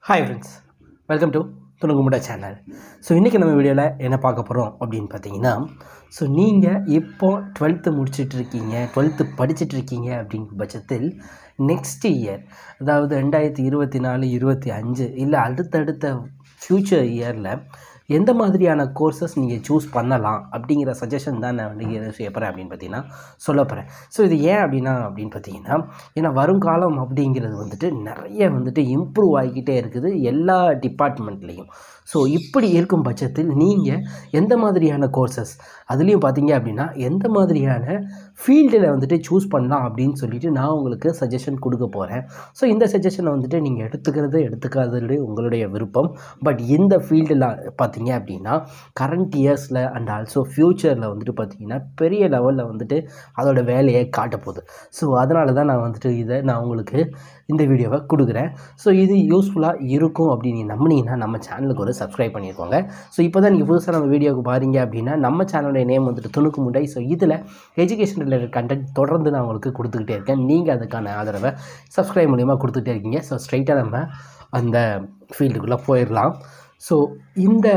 hi friends welcome to துணுக்குமுட்டா channel so இன்றைக்கி நம்ம வீடியோவில் என்ன பார்க்க போகிறோம் அப்படின்னு பார்த்தீங்கன்னா ஸோ நீங்கள் இப்போ டுவெல்த்து முடிச்சிட்டு இருக்கீங்க டுவெல்த்து படிச்சுட்டு இருக்கீங்க அப்படிங்கிற பட்சத்தில் நெக்ஸ்ட் இயர் அதாவது ரெண்டாயிரத்தி இருபத்தி நாலு இருபத்தி அஞ்சு இல்லை அடுத்தடுத்த ஃப்யூச்சர் இயரில் எந்த மாதிரியான கோர்சஸ் நீங்கள் சூஸ் பண்ணலாம் அப்படிங்கிற சஜஷன் தான் நான் வந்து எது செய்ய போகிறேன் அப்படின்னு பார்த்தீங்கன்னா சொல்ல போகிறேன் ஸோ இது ஏன் அப்படின்னா அப்படின்னு பார்த்தீங்கன்னா ஏன்னா வருங்காலம் அப்படிங்கிறது வந்துட்டு நிறைய வந்துட்டு இம்ப்ரூவ் ஆகிக்கிட்டே இருக்குது எல்லா டிபார்ட்மெண்ட்லேயும் ஸோ இப்படி இருக்கும் பட்சத்தில் நீங்கள் எந்த மாதிரியான கோர்சஸ் அதுலேயும் பார்த்தீங்க அப்படின்னா எந்த மாதிரியான ஃபீல்டில் வந்துட்டு சூஸ் பண்ணலாம் அப்படின்னு சொல்லிட்டு நான் உங்களுக்கு சஜஷன் கொடுக்க போகிறேன் ஸோ இந்த சஜஷனை வந்துட்டு நீங்கள் எடுத்துக்கிறது எடுத்துக்காதது உங்களுடைய விருப்பம் பட் இந்த ஃபீல்டில் பார்த்தீங்க அப்படின்னா கரண்ட் இயர்ஸில் அண்ட் ஆல்சோ ஃப்யூச்சரில் வந்துட்டு பார்த்தீங்கன்னா பெரிய லெவலில் வந்துட்டு அதோட வேலையை காட்ட போகுது ஸோ அதனால தான் நான் வந்துட்டு இதை நான் உங்களுக்கு இந்த வீடியோவை கொடுக்குறேன் ஸோ இது யூஸ்ஃபுல்லாக இருக்கும் அப்படின்னு நீங்க நம்பினீங்கன்னா நம்ம சேனலுக்கு ஒரு சப்ஸ்கிரைப் பண்ணியிருக்கோங்க ஸோ இப்போ தான் நீங்கள் புதுசாக நம்ம வீடியோவுக்கு பாருங்க அப்படின்னா நம்ம சேனலுடைய நேம் வந்துட்டு துணுக்கு முண்டை ஸோ இதில் எஜுகேஷன் ரிலேட்டட் கண்டென்ட் தொடர்ந்து நான் உங்களுக்கு கொடுத்துக்கிட்டே இருக்கேன் நீங்கள் அதுக்கான ஆதரவை சப்ஸ்கிரைப் மூலியமாக கொடுத்துட்டே இருக்கீங்க ஸோ ஸ்ட்ரைட்டாக நம்ம அந்த ஃபீல்டுக்குள்ளே போயிடலாம் ஸோ இந்த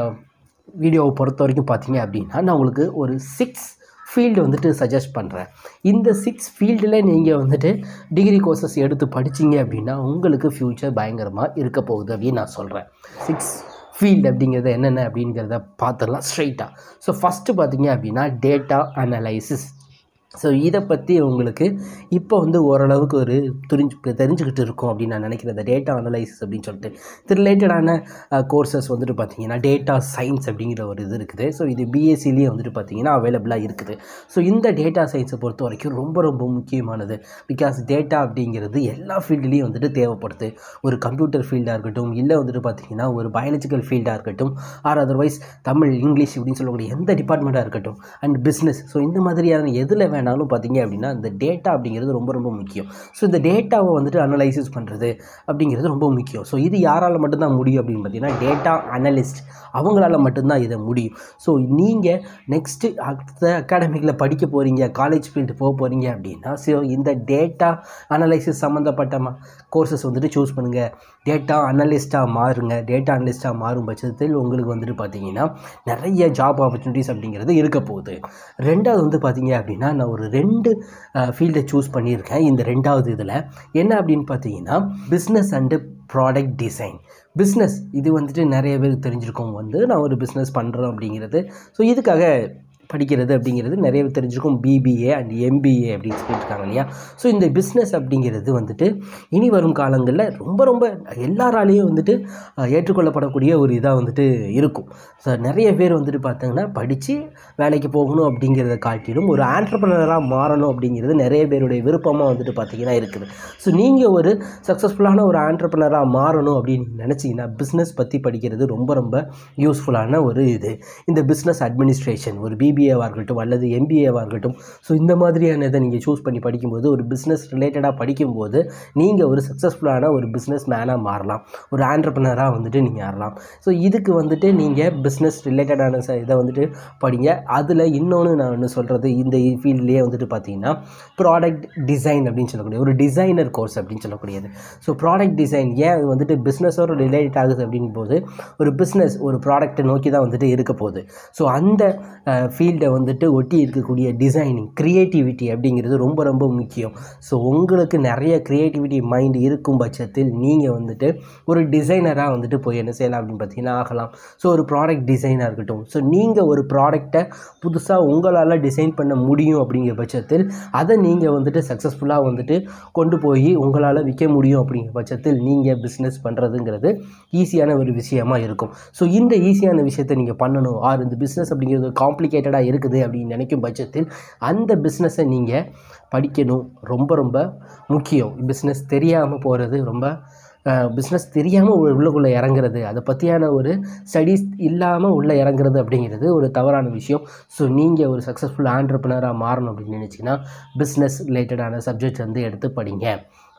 வீடியோவை பொறுத்த வரைக்கும் பார்த்தீங்க அப்படின்னா நான் உங்களுக்கு ஒரு சிக்ஸ் ஃபீல்டு வந்துட்டு சஜஸ்ட் பண்ணுறேன் இந்த சிக்ஸ் ஃபீல்டில் நீங்கள் வந்துட்டு டிகிரி கோர்சஸ் எடுத்து படிச்சீங்க அப்படின்னா உங்களுக்கு ஃப்யூச்சர் பயங்கரமாக இருக்க போகுது அப்படின்னு நான் சொல்கிறேன் சிக்ஸ் ஃபீல்டு அப்படிங்கிறது என்னென்ன அப்படிங்கிறத பார்த்துடலாம் ஸ்ட்ரைட்டாக ஸோ ஃபஸ்ட்டு பார்த்தீங்க அப்படின்னா டேட்டா அனலைசிஸ் ஸோ இதை பற்றி உங்களுக்கு இப்போ வந்து ஓரளவுக்கு ஒரு துரிஞ்சு தெரிஞ்சுக்கிட்டு இருக்கும் அப்படின்னு நான் நினைக்கிறேன் இந்த டேட்டா அனலைசிஸ் அப்படின்னு சொல்லிட்டு இது ரிலேட்டடான கோர்சஸ் வந்துட்டு பார்த்தீங்கன்னா டேட்டா சயின்ஸ் அப்படிங்கிற ஒரு இது இருக்குது ஸோ இது பிஎஸ்சிலேயே வந்துட்டு பார்த்தீங்கன்னா அவைலபிளாக இருக்குது ஸோ இந்த டேட்டா சயின்ஸை பொறுத்த வரைக்கும் ரொம்ப ரொம்ப முக்கியமானது பிகாஸ் டேட்டா அப்படிங்கிறது எல்லா ஃபீல்டுலேயும் வந்துட்டு தேவைப்படுது ஒரு கம்ப்யூட்டர் ஃபீல்டாக இருக்கட்டும் இல்லை வந்துட்டு பார்த்தீங்கன்னா ஒரு பயாலஜிக்கல் ஃபீல்டாக இருக்கட்டும் ஆர் அதர்வைஸ் தமிழ் இங்கிலீஷ் அப்படின்னு சொல்லக்கூடிய எந்த டிபார்ட்மெண்ட்டாக இருக்கட்டும் அண்ட் பிஸ்னஸ் ஸோ இந்த மாதிரியான எதில் வேணாலும் பார்த்தீங்க அப்படின்னா இந்த டேட்டா அப்படிங்கிறது ரொம்ப ரொம்ப முக்கியம் ஸோ இந்த டேட்டாவை வந்துட்டு அனலைசிஸ் பண்ணுறது அப்படிங்கிறது ரொம்ப முக்கியம் ஸோ இது யாரால் மட்டும்தான் முடியும் அப்படின்னு பார்த்தீங்கன்னா டேட்டா அனலிஸ்ட் அவங்களால மட்டும்தான் இதை முடியும் ஸோ நீங்கள் நெக்ஸ்ட்டு அடுத்த அகாடமிக்கில் படிக்க போகிறீங்க காலேஜ் ஃபீல்டு போக போகிறீங்க அப்படின்னா ஸோ இந்த டேட்டா அனலைசிஸ் சம்மந்தப்பட்ட கோர்சஸ் வந்துட்டு சூஸ் பண்ணுங்கள் டேட்டா அனலிஸ்ட்டாக மாறுங்க டேட்டா அனலிஸ்ட்டாக மாறும் பட்சத்தில் உங்களுக்கு வந்துட்டு பார்த்தீங்கன்னா நிறைய ஜாப் ஆப்பர்ச்சுனிட்டிஸ் அப்படிங்கிறது இருக்க போகுது ரெண்டாவது வந்து பார்த்தீங்க அப்படின்னா நான் ஒரு ரெண்டு ஃபீல்டை சூஸ் பண்ணியிருக்கேன் இந்த ரெண்டாவது இதில் என்ன அப்படின்னு பார்த்தீங்கன்னா business and product design business இது வந்துட்டு நிறைய பேருக்கு தெரிஞ்சிருக்கோம் வந்து நான் ஒரு பிஸ்னஸ் பண்ணுறேன் அப்படிங்கிறது ஸோ இதுக்காக படிக்கிறது அப்படிங்கிறது நிறைய பேர் தெரிஞ்சிருக்கும் பிபிஏ அண்ட் எம்பிஏ அப்படின்னு சொல்லியிருக்காங்க இல்லையா ஸோ இந்த பிஸ்னஸ் அப்படிங்கிறது வந்துட்டு இனி வரும் காலங்களில் ரொம்ப ரொம்ப எல்லாராலேயும் வந்துட்டு ஏற்றுக்கொள்ளப்படக்கூடிய ஒரு இதாக வந்துட்டு இருக்கும் ஸோ நிறைய பேர் வந்துட்டு பார்த்திங்கன்னா படித்து வேலைக்கு போகணும் அப்படிங்கிறத காட்டிலும் ஒரு ஆண்டர்பனராக மாறணும் அப்படிங்கிறது நிறைய பேருடைய விருப்பமாக வந்துட்டு பார்த்திங்கன்னா இருக்குது ஸோ நீங்கள் ஒரு சக்ஸஸ்ஃபுல்லான ஒரு ஆண்டர்பனராக மாறணும் அப்படின்னு நினச்சிங்கன்னா பிஸ்னஸ் பற்றி படிக்கிறது ரொம்ப ரொம்ப யூஸ்ஃபுல்லான ஒரு இது இந்த பிஸ்னஸ் அட்மினிஸ்ட்ரேஷன் ஒரு பிபிஏவாக இருக்கட்டும் அல்லது எம்பிஏவாக இருக்கட்டும் ஸோ இந்த மாதிரியான இதை நீங்கள் சூஸ் பண்ணி படிக்கும்போது ஒரு பிஸ்னஸ் ரிலேட்டடாக படிக்கும்போது நீங்கள் ஒரு சக்ஸஸ்ஃபுல்லான ஒரு பிஸ்னஸ் மேனாக மாறலாம் ஒரு ஆண்டர்பனராக வந்துட்டு நீங்கள் ஆறலாம் ஸோ இதுக்கு வந்துட்டு நீங்கள் பிஸ்னஸ் ரிலேட்டடான ச இதை வந்துட்டு படிங்க அதில் இன்னொன்று நான் ஒன்று சொல்கிறது இந்த ஃபீல்ட்லேயே வந்துட்டு பார்த்தீங்கன்னா ப்ராடக்ட் டிசைன் அப்படின்னு சொல்லக்கூடிய ஒரு டிசைனர் கோர்ஸ் அப்படின்னு சொல்லக்கூடியது ஸோ ப்ராடக்ட் டிசைன் ஏன் அது வந்துட்டு பிஸ்னஸோட ரிலேட் ஆகுது அப்படின் போது ஒரு பிஸ்னஸ் ஒரு ப்ராடக்ட்டை நோக்கி தான் வந்துட்டு இருக்க போகுது ஸோ அந்த ஃபீல்டை வந்துட்டு ஒட்டி இருக்கக்கூடிய டிசைனிங் க்ரியேட்டிவிட்டி அப்படிங்கிறது ரொம்ப ரொம்ப முக்கியம் ஸோ உங்களுக்கு நிறைய க்ரியேட்டிவிட்டி மைண்ட் இருக்கும் பட்சத்தில் நீங்கள் வந்துட்டு ஒரு டிசைனராக வந்துட்டு போய் என்ன செய்யலாம் அப்படின்னு பார்த்தீங்கன்னா ஆகலாம் ஸோ ஒரு ப்ராடக்ட் டிசைனாக இருக்கட்டும் ஸோ நீங்கள் ஒரு ப்ராடக்டை புதுசாக உங்களால் டிசைன் பண்ண முடியும் அப்படிங்கிற பட்சத்தில் அதை நீங்கள் வந்துட்டு சக்ஸஸ்ஃபுல்லாக வந்துட்டு கொண்டு போய் உங்களால் விற்க முடியும் அப்படிங்கிற பட்சத்தில் நீங்கள் பிஸ்னஸ் பண்ணுறதுங்கிறது ஈஸியான ஒரு விஷயமா இருக்கும் ஸோ இந்த ஈஸியான விஷயத்தை நீங்கள் பண்ணணும் ஆர் இந்த பிஸ்னஸ் அப்படிங்கிறது காம்ப்ளிகேட்டடாக இருக்குது அப்படின்னு நினைக்கும் பட்சத்தில் அந்த பிஸ்னஸை நீங்கள் படிக்கணும் ரொம்ப ரொம்ப முக்கியம் பிஸ்னஸ் தெரியாமல் போகிறது ரொம்ப பிஸ்னஸ் தெரியாமல் உள்ளுக்குள்ளே இறங்குறது அதை பற்றியான ஒரு ஸ்டடீஸ் இல்லாமல் உள்ளே இறங்குறது அப்படிங்கிறது ஒரு தவறான விஷயம் ஸோ நீங்கள் ஒரு சக்ஸஸ்ஃபுல் ஆண்டர்பனராக மாறணும் அப்படின்னு நினச்சிங்கன்னா பிஸ்னஸ் ரிலேட்டடான சப்ஜெக்ட் வந்து எடுத்து படிங்க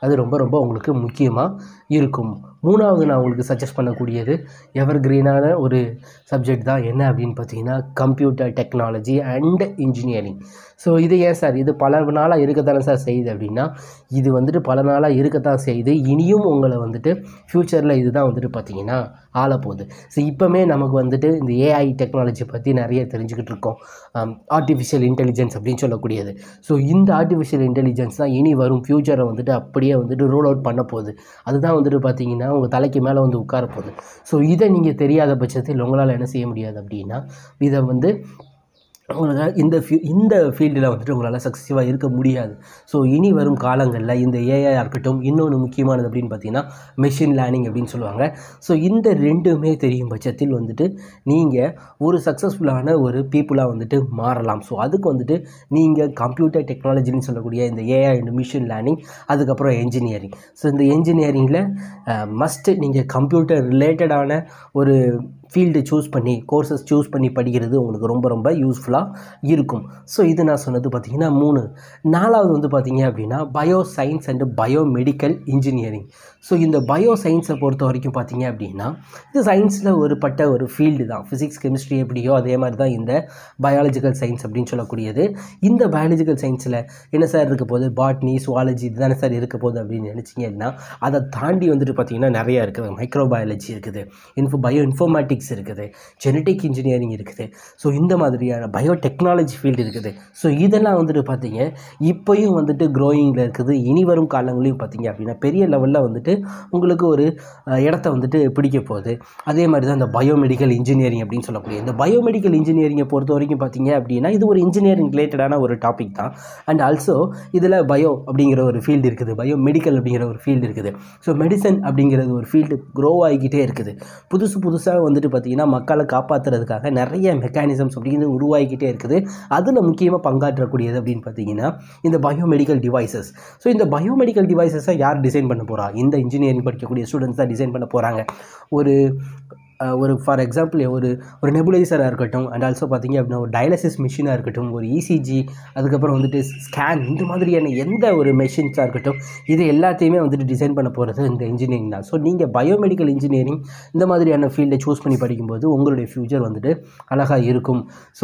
அது ரொம்ப ரொம்ப உங்களுக்கு முக்கியமாக இருக்கும் மூணாவது நான் உங்களுக்கு சஜஸ்ட் பண்ணக்கூடியது எவர் கிரீனான ஒரு சப்ஜெக்ட் தான் என்ன அப்படின்னு பார்த்தீங்கன்னா computer technology and engineering so இது ஏன் சார் இது பல நாளாக இருக்கத்தானே சார் செய்யுது அப்படின்னா இது வந்துட்டு பல நாளாக இருக்கத்தான் செய்யுது இனியும் உங்களை வந்துட்டு ஃப்யூச்சரில் இதுதான் வந்துட்டு பார்த்தீங்கன்னா ஆளப்போகுது ஸோ இப்போமே நமக்கு வந்துட்டு இந்த ஏஐ டெக்னாலஜி பற்றி நிறைய தெரிஞ்சுக்கிட்டு இருக்கோம் ஆர்டிஃபிஷியல் இன்டெலிஜென்ஸ் அப்படின்னு சொல்லக்கூடியது ஸோ இந்த ஆர்டிஃபிஷியல் இன்டெலிஜென்ஸ் தான் இனி வரும் ஃப்யூச்சரை வந்துட்டு அப்படியே வந்துட்டு ரோல் அவுட் பண்ண போகுது அதுதான் வந்துட்டு பார்த்தீங்கன்னா உங்கள் தலைக்கு மேலே வந்து உட்கார போகுது ஸோ இதை நீங்கள் தெரியாத பட்சத்தில் உங்களால் என்ன செய்ய முடியாது அப்படின்னா இதை வந்து உங்களால் இந்த ஃபீ இந்த ஃபீல்டில் வந்துட்டு உங்களால் சக்ஸஸிவாக இருக்க முடியாது ஸோ இனி வரும் காலங்களில் இந்த ஏஐ இருக்கட்டும் இன்னொன்று முக்கியமானது அப்படின்னு பார்த்தீங்கன்னா மெஷின் லேர்னிங் அப்படின்னு சொல்லுவாங்க ஸோ இந்த ரெண்டுமே தெரியும் பட்சத்தில் வந்துட்டு நீங்கள் ஒரு சக்ஸஸ்ஃபுல்லான ஒரு பீப்புளாக வந்துட்டு மாறலாம் ஸோ அதுக்கு வந்துட்டு நீங்கள் கம்ப்யூட்டர் டெக்னாலஜின்னு சொல்லக்கூடிய இந்த ஏஐ அண்ட் மிஷின் லேர்னிங் அதுக்கப்புறம் என்ஜினியரிங் ஸோ இந்த என்ஜினியரிங்கில் மஸ்ட்டு நீங்கள் கம்ப்யூட்டர் ரிலேட்டடான ஒரு ஃபீல்டு சூஸ் பண்ணி கோர்சஸ் சூஸ் பண்ணி படிக்கிறது உங்களுக்கு ரொம்ப ரொம்ப யூஸ்ஃபுல்லாக இருக்கும் ஸோ இது நான் சொன்னது பார்த்தீங்கன்னா மூணு நாலாவது வந்து பார்த்தீங்க அப்படின்னா bio science and bio medical engineering so இந்த பயோ சயின்ஸை பொறுத்த வரைக்கும் பார்த்தீங்க அப்படின்னா இது சயின்ஸில் ஒரு பட்ட ஒரு ஃபீல்டு தான் ஃபிசிக்ஸ் கெமிஸ்ட்ரி எப்படியோ அதே மாதிரி தான் இந்த பயாலஜிக்கல் சயின்ஸ் அப்படின்னு சொல்லக்கூடியது இந்த பயாலஜிக்கல் சயின்ஸில் என்ன சார் இருக்க போகுது பாட்னி சுவாலஜி இதுதானே சார் இருக்க போகுது அப்படின்னு நினச்சிங்கன்னா அதை தாண்டி வந்துட்டு பார்த்தீங்கன்னா நிறையா இருக்குது மைக்ரோபயாலஜி இருக்குது இன்ஃபோ பயோ இன்ஃபர்மேட்டிக்ஸ் இருக்குது ஜெனட்டிக் இன்ஜினியரிங் இருக்குது ஸோ இந்த மாதிரியான பயோடெக்னாலஜி ஃபீல்டு இருக்குது ஸோ இதெல்லாம் வந்துட்டு பார்த்தீங்க இப்போயும் வந்துட்டு க்ரோயிங்கில் இருக்குது இனி வரும் காலங்களையும் பார்த்தீங்க அப்படின்னா பெரிய லெவலில் வந்துட்டு உங்களுக்கு ஒரு அஹ், இடத்த வந்துட்டு பிடிக்க போகுது அதே மாதிரி தான் இந்த பயோமெடிக்கல் இன்ஜினியரிங் அப்படின்னு சொல்லக்கூடிய இந்த பயோமெடிக்கல் இன்ஜினியரிங்கை பொறுத்த வரைக்கும் பார்த்தீங்க அப்படின்னா இது ஒரு இன்ஜினியரிங் ரிலேட்டடான ஒரு டாபிக் தான் அண்ட் ஆல்சோ இதில் பயோ அப்படிங்கிற ஒரு ஃபீல்டு இருக்குது பயோ மெடிக்கல் அப்படிங்கிற ஒரு ஃபீல்டு இருக்குது ஸோ மெடிசன் அப்படிங்கிறது ஒரு ஃபீல்டு க்ரோ ஆகிக்கிட்டே இருக்குது புதுசு புதுசாக வந்துட்டு பார்த்திங்கன்னா மக்களை காப்பாற்றுறதுக்காக நிறைய மெக்கானிசம்ஸ் அப்படிங்கிறது உருவாகிக்கிட்டே இருக்குது அதில் முக்கியமாக பங்காற்றக்கூடியது அப்படின்னு பார்த்தீங்கன்னா இந்த பயோமெடிக்கல் டிவைசஸ் ஸோ இந்த பயோமெடிக்கல் டிவைசஸை யார் டிசைன் பண்ண போகிறா இந்த இன்ஜினியரிங் படிக்கக்கூடிய ஸ்டூடெண்ட்ஸ் தான் டிசைன் பண்ண போகிறாங்க ஒரு அஹ், ஒரு ஃபார் எக்ஸாம்பிள் ஒரு ஒரு நெபுலைசராக இருக்கட்டும் அண்ட் ஆல்சோ பார்த்தீங்க அப்படின்னா ஒரு டயாலிசிஸ் மிஷினாக இருக்கட்டும் ஒரு இசிஜி அதுக்கப்புறம் வந்துட்டு ஸ்கேன் இந்த மாதிரியான எந்த ஒரு மெஷின்ஸாக இருக்கட்டும் இது எல்லாத்தையுமே வந்துட்டு டிசைன் பண்ண போகிறது இந்த இன்ஜினியரிங் தான் ஸோ நீங்கள் பயோமெடிக்கல் இன்ஜினியரிங் இந்த மாதிரியான ஃபீல்டை சூஸ் பண்ணி படிக்கும்போது உங்களுடைய ஃப்யூச்சர் வந்துட்டு அழகாக இருக்கும் ஸோ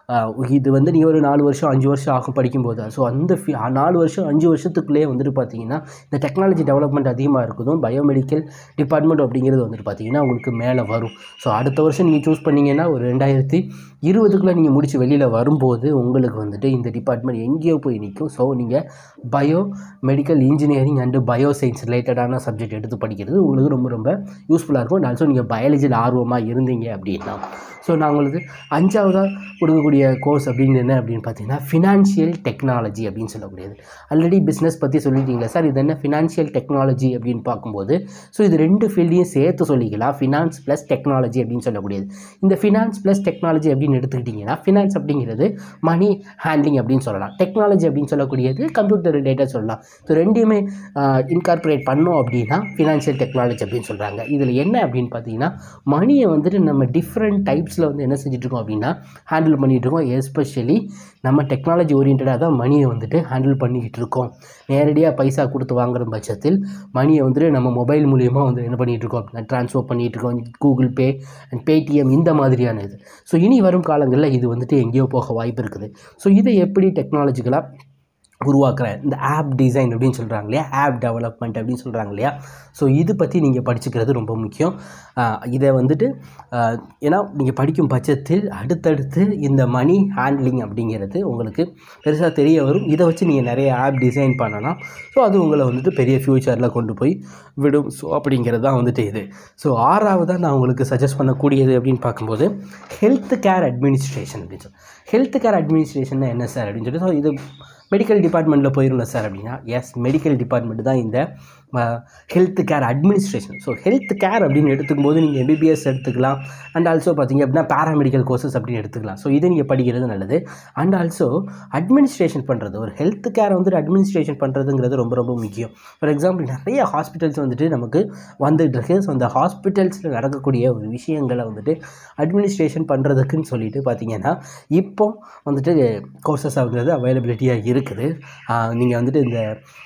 இது வந்து நீங்கள் ஒரு நாலு வருஷம் அஞ்சு வருஷம் ஆகும் படிக்கும்போது ஸோ அந்த ஃபீ நாலு வருஷம் அஞ்சு வருஷத்துக்குள்ளேயே வந்துட்டு பார்த்தீங்கன்னா இந்த டெக்னாலஜி டெவலப்மெண்ட் அதிகமாக இருக்குதும் பயோமெடிக்கல் டிபார்ட்மெண்ட் அப்படிங்கிறது வந்துட்டு பார்த்தீங்கன்னா உங்களுக்கு மேலே வரும் ஸோ அடுத்த வருஷம் நீங்கள் சூஸ் பண்ணீங்கன்னா ஒரு ரெண்டாயிரத்தி இருபதுக்குள்ளே நீங்கள் முடிச்சு வெளியில் வரும்போது உங்களுக்கு வந்துட்டு இந்த டிபார்ட்மெண்ட் எங்கேயோ போய் நிற்கும் ஸோ நீங்கள் bio medical engineering and bio science ரிலேட்டடான சப்ஜெக்ட் எடுத்து படிக்கிறது உங்களுக்கு ரொம்ப ரொம்ப யூஸ்ஃபுல்லாக இருக்கும் அண்ட் ஆல்சோ நீங்கள் பயாலஜியில் ஆர்வமாக இருந்தீங்க அப்படின்னா ஸோ நான் உங்களுக்கு அஞ்சாவதாக கொடுக்கக்கூடிய கோர்ஸ் அப்படின்னு என்ன அப்படின்னு பார்த்தீங்கன்னா ஃபினான்ஷியல் டெக்னாலஜி அப்படின்னு சொல்லக்கூடியது ஆல்ரெடி பிஸ்னஸ் பற்றி சொல்லிட்டீங்களா சார் இது என்ன ஃபினான்ஷியல் டெக்னாலஜி அப்படின்னு பார்க்கும்போது ஸோ இது ரெண்டு ஃபீல்டையும் சேர்த்து சொல்லிக்கலாம் ஃபினான்ஸ் ப்ளஸ் டெக்னாலஜி அப்படின்னு சொல்லக்கூடியது இந்த ஃபினான்ஸ் ப்ளஸ் டெக்னாலஜி அப்படின்னு எடுத்துக்கிட்டிங்கன்னா ஃபினான்ஸ் அப்படிங்கிறது மணி ஹேண்ட்லிங் அப்படின்னு சொல்லலாம் டெக்னாலஜி அப்படின்னு சொல்லக்கூடியது கம்ப்யூட்டர் ரிலேட்டட் சொல்லலாம் ஸோ ரெண்டையுமே இன்கார்பரேட் பண்ணோம் அப்படின்னா ஃபினான்ஷியல் டெக்னாலஜி அப்படின்னு சொல்கிறாங்க இதில் என்ன அப்படின்னு பார்த்தீங்கன்னா மணியை வந்துட்டு நம்ம டிஃப்ரெண்ட் டைப்ஸில் வந்து என்ன செஞ்சுட்டு இருக்கோம் அப்படின்னா ஹேண்டில் பண்ணிகிட்டு இருக்கோம் எஸ்பெஷலி நம்ம டெக்னாலஜி ஓரியன்டாக தான் மணியை வந்துட்டு ஹேண்டில் பண்ணிக்கிட்டு இருக்கோம் நேரடியாக பைசா கொடுத்து வாங்குற பட்சத்தில் மணியை வந்துட்டு நம்ம மொபைல் மூலியமாக வந்து என்ன பண்ணிகிட்டு இருக்கோம் அப்படின்னா ட்ரான்ஸ்ஃபர் பண்ணிகிட்டு இருக்கோம் கூகுள் பே அண்ட் பேடிஎம் இந்த மாதிரியான இது ஸோ இனி வரும் காலங்களில் இது வந்துட்டு எங்கேயோ போக வாய்ப்பு இருக்குது ஸோ இதை எப்படி டெக்னாலஜிக்கலாக உருவாக்குறேன் இந்த ஆப் டிசைன் அப்படின்னு சொல்கிறாங்க இல்லையா ஆப் டெவலப்மெண்ட் அப்படின்னு சொல்கிறாங்க இல்லையா ஸோ இது பற்றி நீங்கள் படிச்சுக்கிறது ரொம்ப முக்கியம் ஆஹ் இதை வந்துட்டு ஆஹ் ஏன்னா நீங்கள் படிக்கும் பட்சத்தில் அடுத்தடுத்து இந்த மணி ஹேண்ட்லிங் அப்படிங்கிறது உங்களுக்கு பெருசாக தெரிய வரும் இதை வச்சு நீங்கள் நிறைய ஆப் டிசைன் பண்ணலாம் ஸோ அது உங்களை வந்துட்டு பெரிய ஃப்யூச்சரில் கொண்டு போய் விடும் ஸோ அப்படிங்கிறது தான் வந்துட்டு இது ஸோ ஆறாவதாக நான் உங்களுக்கு சஜஸ்ட் பண்ணக்கூடியது அப்படின்னு பார்க்கும்போது ஹெல்த் கேர் அட்மினிஸ்ட்ரேஷன் அப்படின்னு சொல்லி ஹெல்த் கேர் அட்மினிஸ்ட்ரேஷன் என்ன சார் அப்படின்னு சொல்லி ஸோ இது மெடிக்கல் டிபார்ட்மெண்ட்டில் போயிருந்தோம் சார் அப்படின்னா எஸ் மெடிக்கல் டிபார்ட்மெண்ட் தான் இந்த health care administration so health care அப்படின்னு எடுத்துக்கும் போது நீங்கள் எம்பிபிஎஸ் எடுத்துக்கலாம் அண்ட் ஆல்சோ பார்த்தீங்க அப்படின்னா பேராமெடிக்கல் கோர்சஸ் அப்படின்னு எடுத்துக்கலாம் ஸோ இதை நீங்கள் படிக்கிறது நல்லது அண்ட் ஆல்சோ அட்மினிஸ்ட்ரேஷன் பண்ணுறது ஒரு ஹெல்த் கேர் வந்துட்டு அட்மினிஸ்ட்ரேஷன் பண்ணுறதுங்கிறது ரொம்ப ரொம்ப முக்கியம் ஃபார் எக்ஸாம்பிள் நிறைய ஹாஸ்பிட்டல்ஸ் வந்துட்டு நமக்கு வந்துட்டு இருக்கு ஸோ அந்த ஹாஸ்பிட்டல்ஸில் நடக்கக்கூடிய ஒரு விஷயங்களை வந்துட்டு அட்மினிஸ்ட்ரேஷன் பண்ணுறதுக்குன்னு சொல்லிட்டு பார்த்தீங்கன்னா இப்போ வந்துட்டு கோர்சஸ் வந்து அவைலபிலிட்டியாக இருக்குது நீங்கள் வந்துட்டு இந்த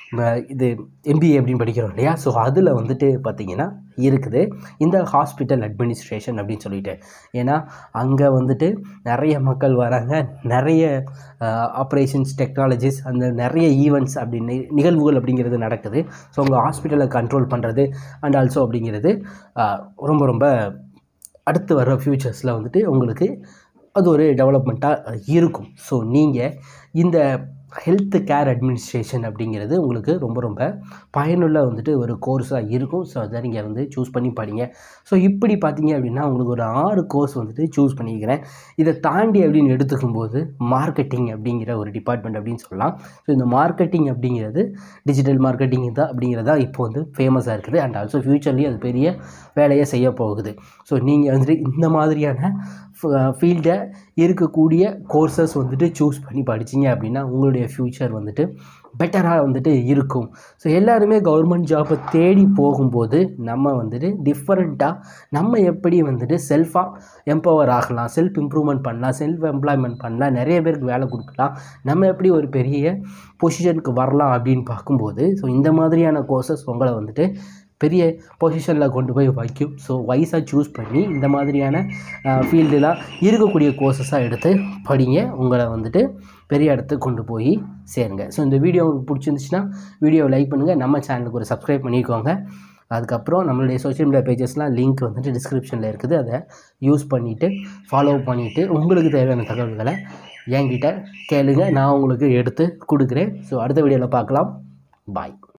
ம- இது எம்பிஏ அப்படின்னு படிக்கிறோம் இல்லையா ஸோ அதில் வந்துட்டு பார்த்திங்கன்னா இருக்குது இந்த ஹாஸ்பிட்டல் அட்மினிஸ்ட்ரேஷன் அப்படின்னு சொல்லிட்டு ஏன்னா அங்கே வந்துட்டு நிறைய மக்கள் வராங்க நிறைய ஆப்ரேஷன்ஸ் டெக்னாலஜிஸ் அந்த நிறைய ஈவெண்ட்ஸ் அப்படின்னு நிகழ்வுகள் அப்படிங்கிறது நடக்குது ஸோ உங்கள் ஹாஸ்பிட்டலை கண்ட்ரோல் பண்ணுறது அண்ட் ஆல்சோ அப்படிங்கிறது ஆஹ், ரொம்ப ரொம்ப அடுத்து வர ஃப்யூச்சர்ஸில் வந்துட்டு உங்களுக்கு அது ஒரு டெவலப்மெண்ட்டாக இருக்கும் ஸோ நீங்கள் இந்த ஹெல்த் கேர் அட்மினிஸ்ட்ரேஷன் அப்படிங்கிறது உங்களுக்கு ரொம்ப ரொம்ப பயனுள்ள வந்துட்டு ஒரு கோர்ஸாக இருக்கும் ஸோ அதை நீங்கள் வந்து சூஸ் பண்ணி படிங்க ஸோ இப்படி பார்த்தீங்க அப்படின்னா உங்களுக்கு ஒரு ஆறு கோர்ஸ் வந்துட்டு சூஸ் பண்ணிக்கிறேன் இதை தாண்டி அப்படின்னு எடுத்துக்கும்போது மார்க்கெட்டிங் அப்படிங்கிற ஒரு டிபார்ட்மெண்ட் அப்படின்னு சொல்லலாம் ஸோ இந்த மார்க்கெட்டிங் அப்படிங்கிறது டிஜிட்டல் மார்க்கெட்டிங் தான் அப்படிங்கிறதா இப்போ வந்து ஃபேமஸாக இருக்குது அண்ட் ஆல்சோ ஃப்யூச்சர்லேயும் அது பெரிய வேலையை செய்ய போகுது ஸோ நீங்கள் வந்துட்டு இந்த மாதிரியான ஃபீல்டை இருக்கக்கூடிய கோர்சஸ் வந்துட்டு சூஸ் பண்ணி படிச்சீங்க அப்படின்னா உங்களுடைய ஃப்யூச்சர் வந்துட்டு பெட்டராக வந்துட்டு இருக்கும் ஸோ எல்லாருமே கவர்மெண்ட் ஜாப்பை தேடி போகும்போது நம்ம வந்துட்டு டிஃப்ரெண்ட்டாக நம்ம எப்படி வந்துட்டு செல்ஃபாக எம்பவர் ஆகலாம் செல்ஃப் இம்ப்ரூவ்மெண்ட் பண்ணலாம் செல்ஃப் எம்ப்ளாய்மெண்ட் பண்ணலாம் நிறைய பேருக்கு வேலை கொடுக்கலாம் நம்ம எப்படி ஒரு பெரிய பொசிஷனுக்கு வரலாம் அப்படின்னு பார்க்கும்போது ஸோ இந்த மாதிரியான கோர்சஸ் உங்களை வந்துட்டு பெரிய பொசிஷனில் கொண்டு போய் வைக்கும் ஸோ வயசாக சூஸ் பண்ணி இந்த மாதிரியான ஃபீல்டெலாம் இருக்கக்கூடிய கோர்சஸாக எடுத்து படிங்க உங்களை வந்துட்டு பெரிய இடத்துக்கு கொண்டு போய் சேருங்க ஸோ இந்த வீடியோ உங்களுக்கு பிடிச்சிருந்துச்சுன்னா வீடியோவை லைக் பண்ணுங்கள் நம்ம சேனலுக்கு ஒரு சப்ஸ்கிரைப் பண்ணிக்கோங்க அதுக்கப்புறம் நம்மளுடைய சோஷியல் மீடியா பேஜஸ்லாம் லிங்க் வந்துட்டு டிஸ்கிரிப்ஷனில் இருக்குது அதை யூஸ் பண்ணிவிட்டு ஃபாலோ பண்ணிவிட்டு உங்களுக்கு தேவையான தகவல்களை என்கிட்ட கேளுங்க நான் உங்களுக்கு எடுத்து கொடுக்குறேன் ஸோ அடுத்த வீடியோவில் பார்க்கலாம் பாய்